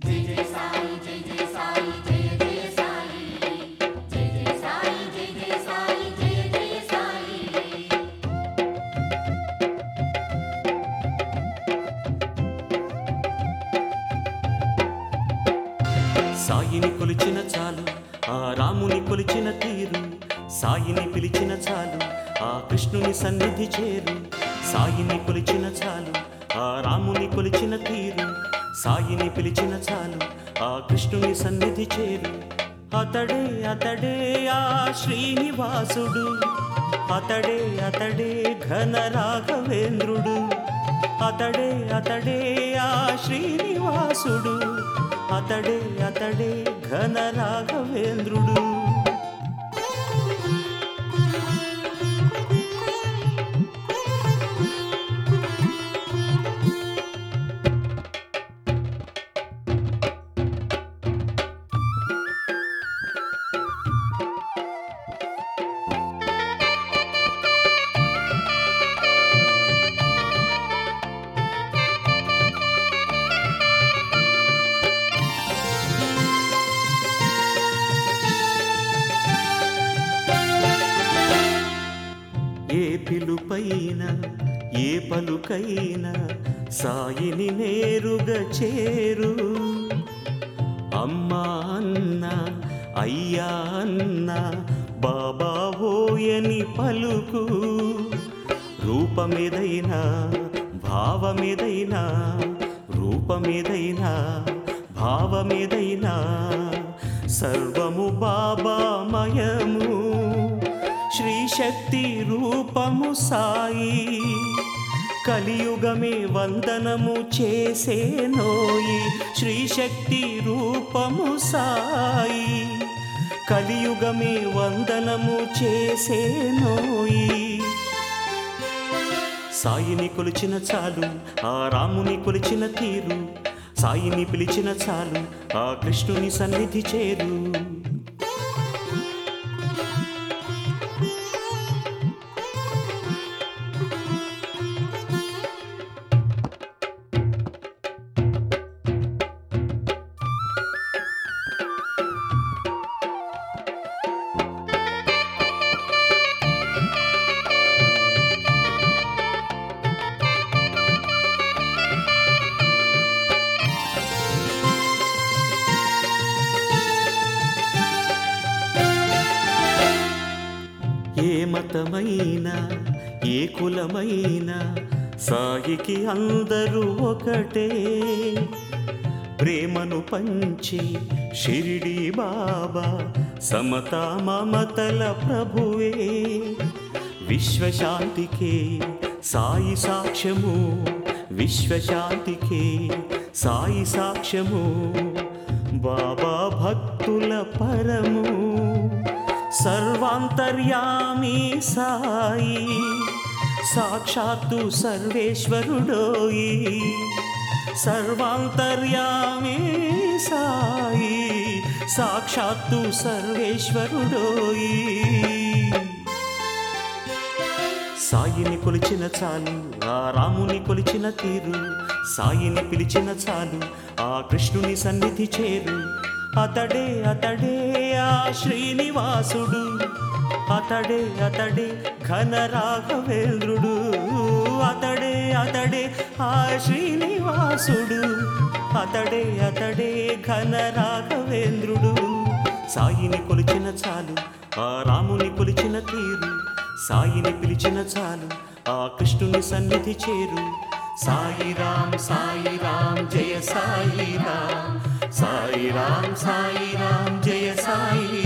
సాయిని కొలిచిన చాలు ఆ రాముని కొలిచిన తీరు సాయిని పిలిచిన చాలు ఆ కృష్ణుని సన్నిధి చేరు సాయిని కొలిచిన చాలు ఆ రాముని కొలిచిన తీరు సాయిని పిలిచిన చాలు ఆ కృష్ణుని సన్నిధి చేరు అతడే అతడే ఆ శ్రీనివాసుడు అతడే అతడే ఘన రాఘవేంద్రుడు అతడే అతడే ఆ శ్రీనివాసుడు అతడే అతడే ఘన రాఘవేంద్రుడు ఏ పిలుపైన ఏ పలుకైన సాయిని నేరుగా చేరు అమ్మా అన్న అయ్యా అన్న బాబా ఓయని పలుకు రూపమేదైనా భావమేదైనా రూపమేదైనా భావమేదైనా సర్వము బాబామయము శ్రీశక్తి రూపము సాయి కలియుగమే వందనము చేసేనోయి శ్రీశక్తి రూపము సాయి కలియుగమే వందనము చేసేనోయి సాయిని కొలిచిన చాలు ఆ రాముని కొలిచిన తీరు సాయిని పిలిచిన చాలు ఆ కృష్ణుని సన్నిధి చేరు ఏ మతమైనా ఏ కులమైనా సాయికి అందరూ ఒకటే ప్రేమను పంచి షిరిడి బాబా సమతా మమతల ప్రభువే విశ్వశాంతికే సాయి సాక్ష్యము విశ్వశాంతికే సాయి సాక్ష్యము బాబా భక్తుల పరము సర్వాంతర్యామి సాయి సాక్షాత్తు సర్వేశ్వరుడోయి సర్వాంతర్యామి సాయి సాక్షాత్తు సర్వేశ్వరుడోయి సాయిని కొలిచిన చాలు ఆ రాముని కొలిచిన తీరు సాయిని పిలిచిన చాలు ఆ కృష్ణుని సన్నిధి చేరు అతడే అతడే ఆ శ్రీనివాసుడు అతడే అతడే ఘన రాఘవేంద్రుడు అతడే అతడే ఆ శ్రీనివాసుడు అతడే అతడే ఘన రాఘవేంద్రుడు సాయిని కొలిచిన చాలు ఆ రాముని కొలిచిన తీరు సాయిని పిలిచిన చాలు ఆ కృష్ణుని సన్నిధి చేరు సాయి రామ్ సాయి రామ్ జయ సాయి రామ్ సాయి రామ్ సాయి రామ్ జయ సాయి